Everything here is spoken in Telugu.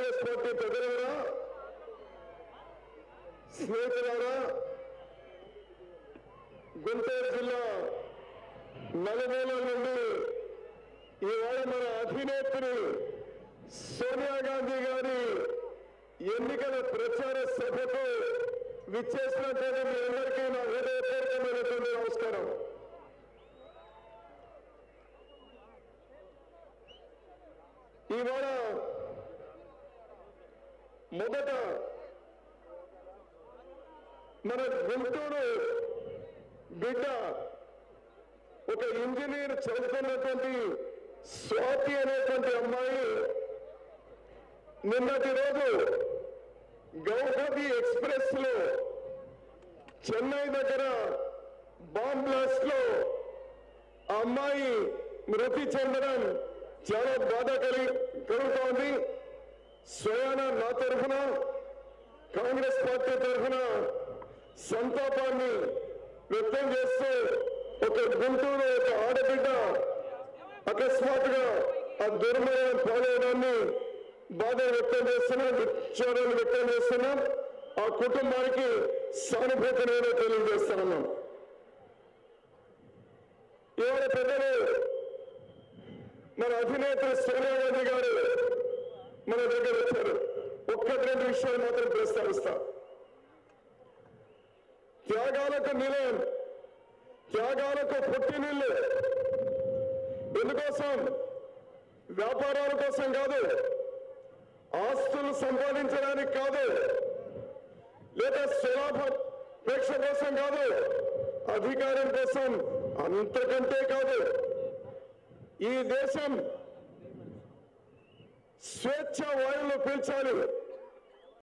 కాంగ్రెస్ పార్టీ ప్రజలారా స్నేహితులారా గుంటూరు జిల్లా నలుమూలల నుండి ఈవేళ మన అధినేత్రి సోనియా గాంధీ గారి ఎన్నికల ప్రచార సభకు విచ్చేసినటువంటి మీ అందరికీ నా హృదయపూర్వకమైనటువంటి నమస్కారం ఇవాళ మొదట మన గుంటూరు బిడ్డ ఒక ఇంజనీర్ చదువుతున్నటువంటి స్వాతి అనేటువంటి అమ్మాయి నిన్నటి రోజు గౌహతి ఎక్స్ప్రెస్ లో చెన్నై దగ్గర బాంబ్ బ్లాస్ట్ లో ఆ అమ్మాయి మృతి చెందడం చాలా బాధ కలిగి కలుగుతోంది స్వయాన నా తరఫున కాంగ్రెస్ పార్టీ తరఫున సంతాపాన్ని వ్యక్తం చేస్తూ ఒక గుంటూరు ఒక ఆడబిడ్డ అకస్మాత్తుగా ఆ దుర్మరణం పాలవడాన్ని బాధ వ్యక్తం చేస్తున్నాం విచారాలు వ్యక్తం చేస్తున్నాం ఆ కుటుంబానికి సానుభూతి నేను తెలియజేస్తున్నాం ఇవాళ పెద్దలు మన అధినేత్రి సోనియా గాంధీ గారు మన దగ్గర వచ్చారు ఒక్కటి రెండు విషయాలు మాత్రం ప్రస్తావిస్తా త్యాగాలకు నిలయం త్యాగాలకు పుట్టినిల్లు ఎందుకోసం వ్యాపారాల కోసం కాదు ఆస్తులు సంపాదించడానికి కాదు లేదా సులాభ ప్రేక్ష కోసం కాదు అధికారం కోసం అంతకంటే కాదు ఈ దేశం స్వేచ్ఛ వాయువులు పీల్చాలి